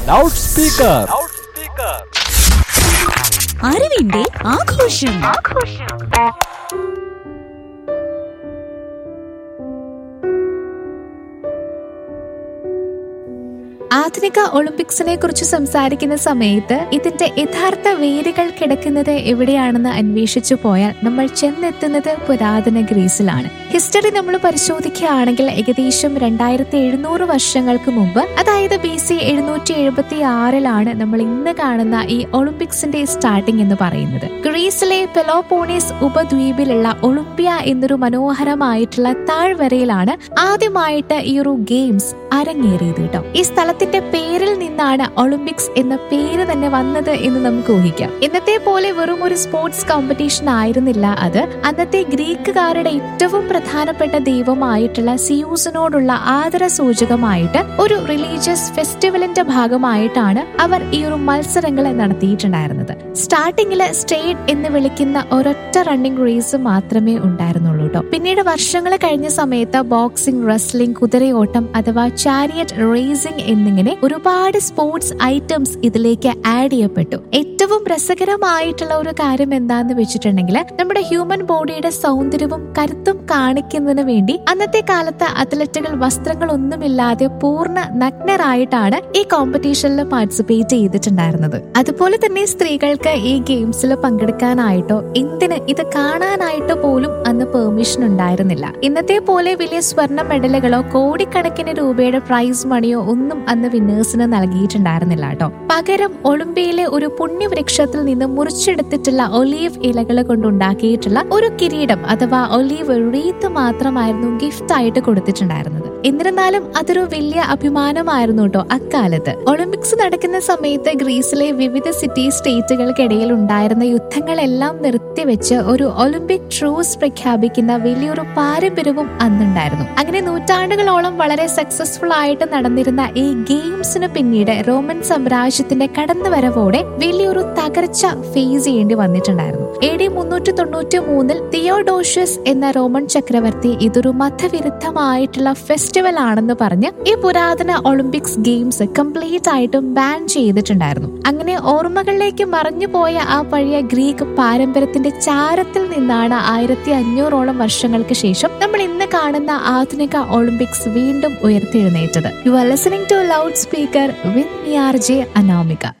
loud speaker അറിവിന്റെ ആഘോഷം ആധുനിക ഒളിമ്പിക്സിനെ കുറിച്ച് സംസാരിക്കുന്ന സമയത്ത് ഇതിന്റെ യഥാർത്ഥ വേരുകൾ കിടക്കുന്നത് എവിടെയാണെന്ന് അന്വേഷിച്ചു പോയാൽ നമ്മൾ ചെന്നെത്തുന്നത് പുരാതന ഗ്രീസിലാണ് ഹിസ്റ്ററി നമ്മൾ പരിശോധിക്കുകയാണെങ്കിൽ ഏകദേശം രണ്ടായിരത്തി എഴുന്നൂറ് വർഷങ്ങൾക്ക് മുമ്പ് അതായത് ബി സി എഴുന്നൂറ്റി എഴുപത്തി ആറിലാണ് നമ്മൾ ഇന്ന് കാണുന്ന ഈ ഒളിമ്പിക്സിന്റെ സ്റ്റാർട്ടിംഗ് എന്ന് പറയുന്നത് ഗ്രീസിലെ പെലോപോണീസ് ഉപദ്വീപിലുള്ള ഒളിമ്പിയ എന്നൊരു മനോഹരമായിട്ടുള്ള താഴ്വരയിലാണ് ആദ്യമായിട്ട് ഈ ഒരു ഗെയിംസ് അരങ്ങേറിയത് കേട്ടോ ഈ സ്ഥലത്തിന്റെ പേരിൽ നിന്നാണ് ഒളിമ്പിക്സ് എന്ന പേര് തന്നെ വന്നത് എന്ന് നമുക്ക് ഊഹിക്കാം ഇന്നത്തെ പോലെ വെറും ഒരു സ്പോർട്സ് കോമ്പറ്റീഷൻ ആയിരുന്നില്ല അത് അന്നത്തെ ഗ്രീക്കുകാരുടെ ഏറ്റവും പ്രധാനപ്പെട്ട ദൈവമായിട്ടുള്ള സിയൂസിനോടുള്ള ആദര സൂചകമായിട്ട് ഒരു റിലീജിയസ് ഫെസ്റ്റിവലിന്റെ ഭാഗമായിട്ടാണ് അവർ ഈ ഒരു മത്സരങ്ങൾ നടത്തിയിട്ടുണ്ടായിരുന്നത് സ്റ്റാർട്ടിങ്ങില് സ്റ്റേറ്റ് എന്ന് വിളിക്കുന്ന ഒരൊറ്റ റണ്ണിംഗ് റേസ് മാത്രമേ ഉണ്ടായിരുന്നുള്ളൂ കേട്ടോ പിന്നീട് വർഷങ്ങൾ കഴിഞ്ഞ സമയത്ത് ബോക്സിംഗ് റെസ്ലിംഗ് കുതിരയോട്ടം അഥവാ ചാരിയറ്റ് റേസിംഗ് എന്നിങ്ങനെ ഒരുപാട് സ്പോർട്സ് ഐറ്റംസ് ഇതിലേക്ക് ആഡ് ചെയ്യപ്പെട്ടു ഏറ്റവും രസകരമായിട്ടുള്ള ഒരു കാര്യം എന്താന്ന് വെച്ചിട്ടുണ്ടെങ്കിൽ നമ്മുടെ ഹ്യൂമൻ ബോഡിയുടെ സൗന്ദര്യവും കരുത്തും കാണിക്കുന്നതിന് വേണ്ടി അന്നത്തെ കാലത്ത് അത്ലറ്റുകൾ വസ്ത്രങ്ങളൊന്നുമില്ലാതെ പൂർണ്ണ നഗ്നരായിട്ടാണ് ഈ കോമ്പറ്റീഷനിൽ പാർട്ടിസിപ്പേറ്റ് ചെയ്തിട്ടുണ്ടായിരുന്നത് അതുപോലെ തന്നെ സ്ത്രീകൾക്ക് ഈ ഗെയിംസിൽ പങ്കെടുക്കാനായിട്ടോ എന്തിന് ഇത് കാണാനായിട്ടോ പോലും അന്ന് പെർമിഷൻ ഉണ്ടായിരുന്നില്ല ഇന്നത്തെ പോലെ വലിയ സ്വർണ്ണ മെഡലുകളോ കോടിക്കണക്കിന് രൂപയുടെ പ്രൈസ് മണിയോ ഒന്നും അന്ന് വിന്നേഴ്സിന് നൽകിയിട്ടുണ്ടായിരുന്നില്ല കേട്ടോ പകരം ഒളിമ്പിയയിലെ ഒരു പുണ്യവൃക്ഷത്തിൽ നിന്ന് മുറിച്ചെടുത്തിട്ടുള്ള ഒലീവ് ഇലകൾ കൊണ്ടുണ്ടാക്കിയിട്ടുള്ള ഒരു കിരീടം അഥവാ ഒലീവ് റീത്ത് മാത്രമായിരുന്നു ഗിഫ്റ്റ് ആയിട്ട് കൊടുത്തിട്ടുണ്ടായിരുന്നത് എന്നിരുന്നാലും അതൊരു വലിയ അഭിമാനമായിരുന്നു കേട്ടോ അക്കാലത്ത് ഒളിമ്പിക്സ് നടക്കുന്ന സമയത്ത് ഗ്രീസിലെ വിവിധ സിറ്റി സ്റ്റേറ്റുകൾക്കിടയിൽ ഉണ്ടായിരുന്ന യുദ്ധങ്ങളെല്ലാം നിർത്തിവെച്ച് ഒരു ഒളിമ്പിക് ട്രൂസ് പ്രഖ്യാപിക്കുന്ന വലിയൊരു പാരമ്പര്യവും അന്നുണ്ടായിരുന്നു അങ്ങനെ നൂറ്റാണ്ടുകളോളം വളരെ സക്സസ്ഫുൾ ആയിട്ട് നടന്നിരുന്ന ഈ ഗെയിംസിന് പിന്നീട് റോമൻ സാമ്രാജ്യത്തിന്റെ കടന്നുവരവോടെ വലിയൊരു തകർച്ച ഫേസ് ചെയ്യേണ്ടി വന്നിട്ടുണ്ടായിരുന്നു എ ഡി മുന്നൂറ്റി തൊണ്ണൂറ്റി മൂന്നിൽ തിയോഡോഷ്യസ് എന്ന റോമൻ ചക്രവർത്തി ഇതൊരു മതവിരുദ്ധമായിട്ടുള്ള ഫെസ്റ്റിവൽ ആണെന്ന് പറഞ്ഞ് ഈ പുരാതന ഒളിമ്പിക്സ് ഗെയിംസ് കംപ്ലീറ്റ് ആയിട്ടും ബാൻ ചെയ്തിട്ടുണ്ടായിരുന്നു അങ്ങനെ ഓർമ്മകളിലേക്ക് മറഞ്ഞു പോയ ആ പഴയ ഗ്രീക്ക് പാരമ്പര്യത്തിന്റെ ചാരത്തിൽ നിന്നാണ് ആയിരത്തി അഞ്ഞൂറോളം വർഷങ്ങൾക്ക് ശേഷം നമ്മൾ ഇന്ന് കാണുന്ന ആധുനിക ഒളിമ്പിക്സ് വീണ്ടും ഉയർത്തെഴുന്നേറ്റത് you are listening to loud speaker with me R J Anamika